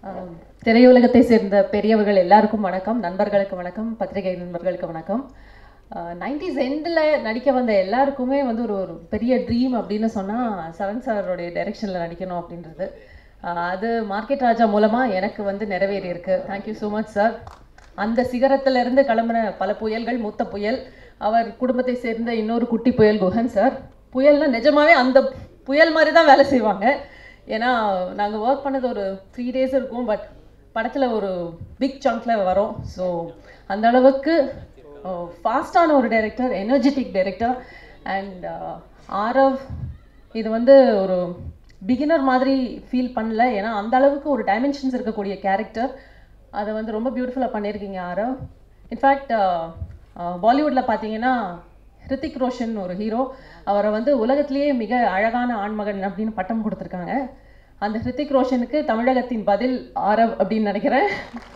ஆம், திரையுலகத்தை சேர்ந்த பெரியவர்கள் எல்லாருக்கும் வணக்கம் நண்பர்களுக்கு வணக்கம் பத்திரிகை நண்பர்களுக்கு வணக்கம் நைன்டிஸ் எண்டில் நடிக்க வந்த எல்லாருக்குமே வந்து ஒரு ஒரு பெரிய ட்ரீம் அப்படின்னு சொன்னால் சரண் சாரோடைய டைரெக்ஷனில் நடிக்கணும் அப்படின்றது ஆஹ், அது மார்க்கெட் ராஜா மூலமாக எனக்கு வந்து நிறைவேறி இருக்கு தேங்க்யூ ஸோ மச் சார் அந்த சிகரத்துல இருந்து கிளம்பின பல புயல்கள் மூத்த புயல் அவர் குடும்பத்தை சேர்ந்த இன்னொரு குட்டி புயல் குஹன் சார் புயல்னா நிஜமாவே அந்த புயல் மாதிரி தான் வேலை செய்வாங்க ஏன்னா நாங்கள் ஒர்க் பண்ணது ஒரு த்ரீ டேஸ் இருக்கும் பட் படத்தில் ஒரு பிக் சங்க்ல வரோம் ஸோ அந்த அளவுக்கு ஃபாஸ்டான ஒரு director energetic director and Aarav இது வந்து ஒரு பிகினர் மாதிரி ஃபீல் பண்ணல ஏன்னா அந்த அளவுக்கு ஒரு டைமென்ஷன்ஸ் இருக்கக்கூடிய கேரக்டர் அதை வந்து ரொம்ப பியூட்டிஃபுல்லாக பண்ணியிருக்கீங்க ஆரவ் இன்ஃபேக்ட் பாலிவுட்டில் பார்த்தீங்கன்னா ஹிருத்திக் ரோஷன் ஒரு ஹீரோ அவரை வந்து உலகத்திலேயே மிக அழகான ஆண்மகன் அப்படின்னு பட்டம் கொடுத்துருக்காங்க அந்த ஹிருத்திக் ரோஷனுக்கு தமிழகத்தின் பதில் ஆரவ் அப்படின்னு நினைக்கிறேன்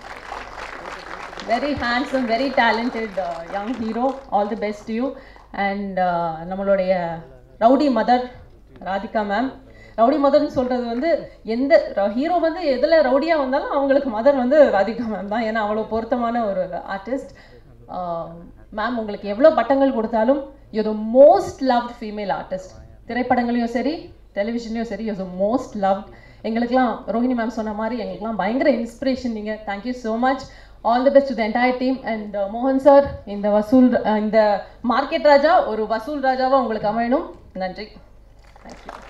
very handsome very talented young hero all the best you and நம்மளுடைய rowdy mother Radhika ma'am rowdy மதர்னு சொல்கிறது வந்து எந்த ஹீரோ வந்து எதில் ரவுடியாக வந்தாலும் அவங்களுக்கு மதர் வந்து ராதிகா மேம் தான் ஏன்னா அவ்வளோ பொருத்தமான ஒரு ஆர்டிஸ்ட் மேம் உங்களுக்கு எவ்வளோ பட்டங்கள் கொடுத்தாலும் you the most loved female artist திரைப்படங்களையும் சரி டெலிவிஷன்லையும் சரி யூ த மோஸ்ட் லவ்ட் எங்களுக்கெல்லாம் ரோஹிணி மேம் சொன்ன மாதிரி எங்களுக்கெல்லாம் பயங்கர இன்ஸ்பிரேஷன் நீங்கள் thank you so much all the best to the entire team and மோகன் சார் இந்த வசூல் அஹ் இந்த மார்க்கெட் ராஜா ஒரு வசூல் ராஜாவாக உங்களுக்கு அமையணும் நன்றி தேங்க்யூ